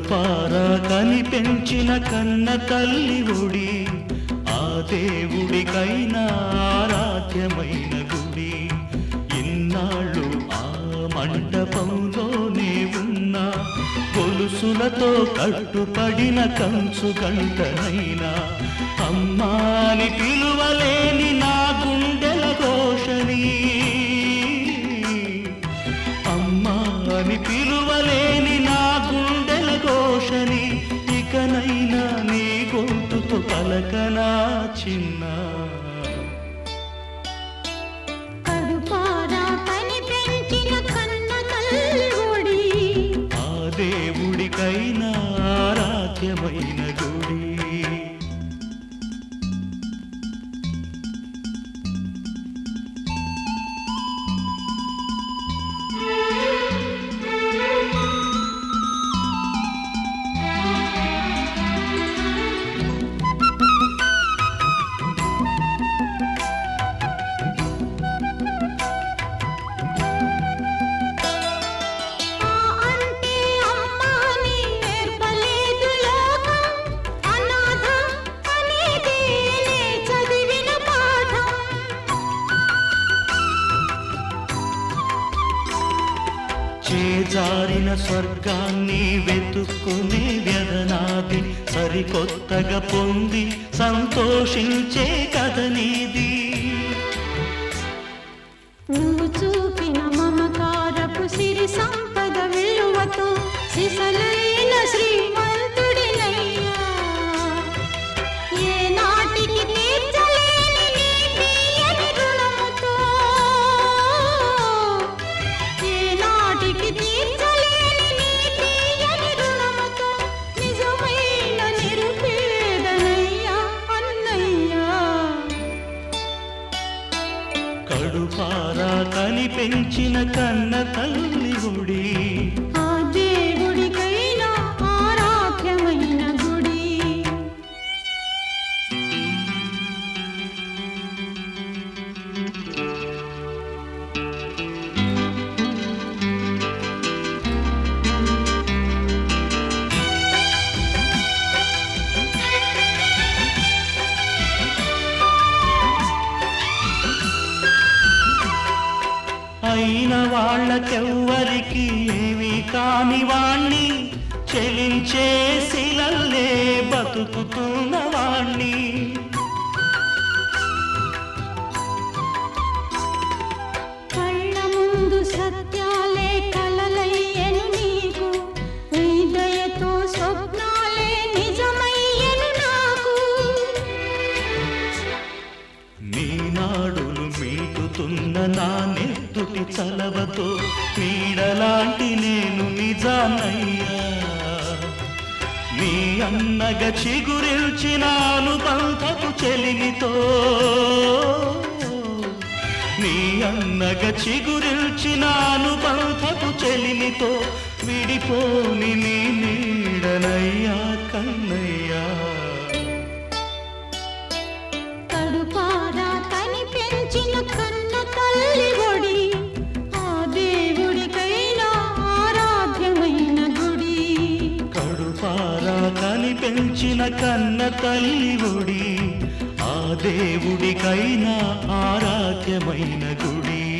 కడుపారా కని పెంచిన కన్న తల్లి ఒడి ఆ దేవుడికైనా ఆరాధ్యమైన గుడి ఇన్నాళ్ళు ఆ మండపంలోనే ఉన్న గొలుసులతో కట్టుపడిన కంచు గంటనైనా అమ్మాని పిలువలేని నా గుండెల ఘోషని అమ్మా అని పిలువలేని నా గుండెల ఘోషని ఇకనైనా నీ గొంతుతో పలకనా చిన్న కడుపారా కని పెంచిన కన్న తల్లి ఒడి ఆ దేవుడికైనా ఆరాధ్యమైన గుడి ఆ అంటే అమ్మాని నేర్పలేదు లోకం అనాథ అనేది నే చదివిన పాఠం చేజారిన స్వర్గాన్ని వెతుక్కునే వ్యధనాది సరికొత్తగా పొంది సంతోషించే కథ నీది నువ్వు చూపిన మమకారపు సిరి సంపద విలువతో సిసలైన శ్రీమంతుడినయ్యా ఏ నాటికి తీర్చలేని నీ తీయని రుణముతో ఏ నాటికి తీర్చలేని నీ తీయని రుణముతో నిజమైన నిరుపేదనయ్యా అన్నయ్యా కడుపారా కని పెంచిన కన్న తల్లి గుడి ఆ దేవుడికైనా ఆరాధ్యమైన గుడి అయిన వాళ్ళకెవ్వరికి ఏమీ కాని వాణ్ణి చెలించే శిలల్లే బతుకుతున్న వాణ్ణి కళ్ళ ముందు సత్యాలే కలలయ్యను నీకు నీ దయతో స్వప్నాలే నిజమయ్యను నాకు నీ నాడులు మీటుతున్న నా నెత్తుటి చలవతో నీడలాంటి నేను నిజానయ్యా నీ అన్నగ చిగురిల్చిన అనుబంధపు చెలిమితో నీ అన్నగ చిగురిల్చిన అనుబంధపు చెలిమితో విడిపోని నీ నీడనయ్యా కన్నయ్యా కడుపారా కని పెంచిన కన్న తల్లి ఒడి ఆ దేవుడికైనా ఆరాధ్యమైన గుడి కడుపారా కని పెంచిన కన్న తల్లి ఒడి ఆ దేవుడికైనా ఆరాధ్యమైన గుడి